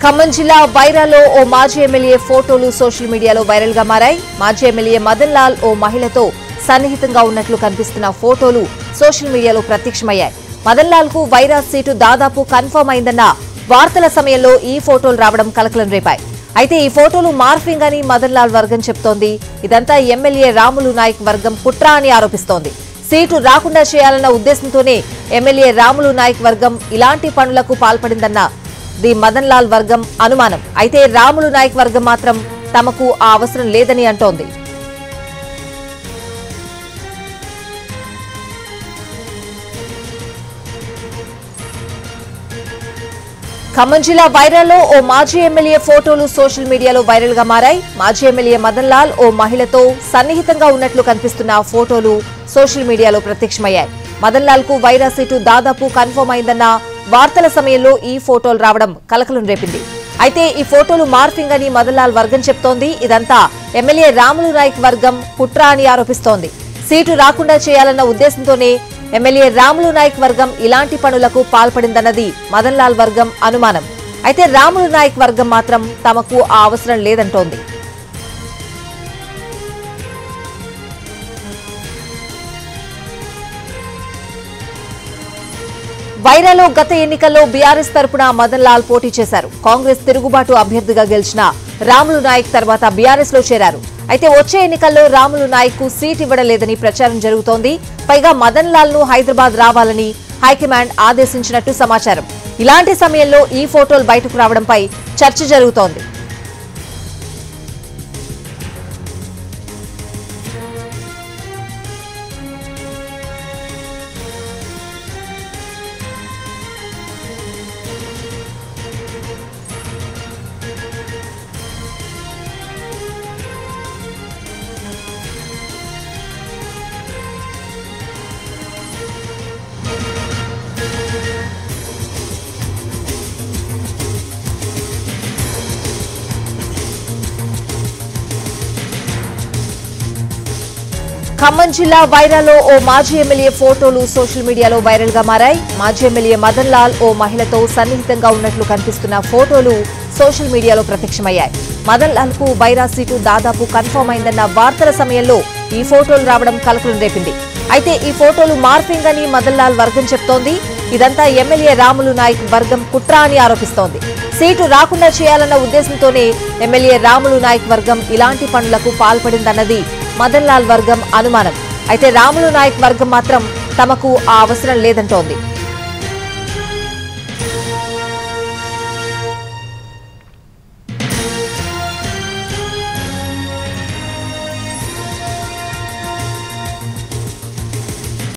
ఖమ్మం జిల్లా వైరాలో ఓ మాజీ ఎమ్మెల్యే ఫోటోలు సోషల్ మీడియాలో వైరల్ గా మారాయి మాజీ ఎమ్మెల్యే మదన్ లాల్ ఓ మహిళతో సన్నిహితంగా ఉన్నట్లు కనిపిస్తున్న ఫోటోలు సోషల్ మీడియాలో ప్రత్యక్షమయ్యాయి మదన్ లాల్ కు వైరా సీటు దాదాపు కన్ఫర్మ్ అయిందన్న వార్తల సమయంలో ఈ ఫోటోలు రావడం కలకలం రేపాయి అయితే ఈ ఫోటోలు మార్ఫింగ్ అని మదన్ లాల్ వర్గం చెప్తోంది ఇదంతా ఎమ్మెల్యే రాములు నాయక్ వర్గం కుట్ర అని ఆరోపిస్తోంది సీటు రాకుండా చేయాలన్న ఉద్దేశంతోనే ఎమ్మెల్యే రాములు నాయక్ వర్గం ఇలాంటి పనులకు పాల్పడిందన్న ది మదన్ లాల్ వర్గం అనుమానం అయితే రాములు నాయక్ వర్గం మాత్రం తమకు ఆ అవసరం లేదని అంటోంది ఖమ్మం జిల్లా వైరాల్లో ఓ మాజీ ఎమ్మెల్యే ఫోటోలు సోషల్ మీడియాలో వైరల్ గా మారాయి మాజీ ఎమ్మెల్యే మదన్ లాల్ ఓ మహిళతో సన్నిహితంగా ఉన్నట్లు కనిపిస్తున్న ఆ ఫోటోలు సోషల్ మీడియాలో ప్రత్యక్షమయ్యాయి మదన్ లాల్ కు వైరా సీటు దాదాపు కన్ఫర్మ్ అయిందన్న వార్తల సమయంలో ఈ ఫోటోలు రావడం కలకలం రేపింది అయితే ఈ ఫోటోలు మార్ఫింగ్ అని మదన్ లాల్ వర్గం చెప్తోంది ఇదంతా ఎమ్మెల్యే రాములు నాయక్ వర్గం కుట్ర అని ఆరోపిస్తోంది సీటు రాకుండా చేయాలన్న ఉద్దేశంతోనే ఎమ్మెల్యే రాములు నాయక్ వర్గం ఇలాంటి పనులకు పాల్పడిందన్నది మదన్ లాల్ వర్గం అనుమానం అయితే రాములు నాయక్ వర్గం మాత్రం తమకు ఆ అవసరం లేదంటోంది వైరాలో గత ఎన్నికల్లో బీఆర్ఎస్ తరపున మదన్ లాల్ పోటీ చేశారు కాంగ్రెస్ తిరుగుబాటు అభ్యర్థిగా గెలిచిన రాములు నాయక్ తర్వాత బీఆర్ఎస్ లో చేరారు అయితే వచ్చే ఎన్నికల్లో రాములు నాయక్ కు సీట్ ఇవ్వడం లేదని ప్రచారం జరుగుతోంది పైగా మదన్ లాల్ ను హైదరాబాద్ రావాలని హైకమాండ్ ఆదేశించినట్టు సమాచారం ఇలాంటి సమయంలో ఈ ఫోటోలు బయటకు రావడంపై చర్చ జరుగుతోంది ఖమ్మం జిల్లా వైరాలో ఓ మాజీ ఎమ్మెల్యే ఫోటోలు సోషల్ మీడియాలో వైరల్ గా మారాయి మాజీ ఎమ్మెల్యే మదన్ లాల్ ఓ మహిళతో సన్నిహితంగా ఉన్నట్లు కనిపిస్తున్న ఫోటోలు సోషల్ మీడియాలో ప్రత్యక్షమయ్యాయి మదన్ లాల్ కు వైరా సీటు దాదాపు కన్ఫర్మ్ అయిందన్న వార్తల సమయంలో ఈ ఫోటోలు రావడం కలకలం రేపింది అయితే ఈ ఫోటోలు మార్ఫింగ్ అని మదన్ లాల్ వర్గం చెప్తోంది ఇదంతా ఎమ్మెల్యే రాములు నాయక్ వర్గం కుట్ర అని ఆరోపిస్తోంది సీటు రాకుండా చేయాలన్న ఉద్దేశంతోనే ఎమ్మెల్యే రాములు నాయక్ వర్గం ఇలాంటి పనులకు పాల్పడిందన్నది మదన్ లాల్ వర్గం అనుమానం అయితే రాములు నాయక్ వర్గం మాత్రం తమకు ఆ అవసరం లేదంటోంది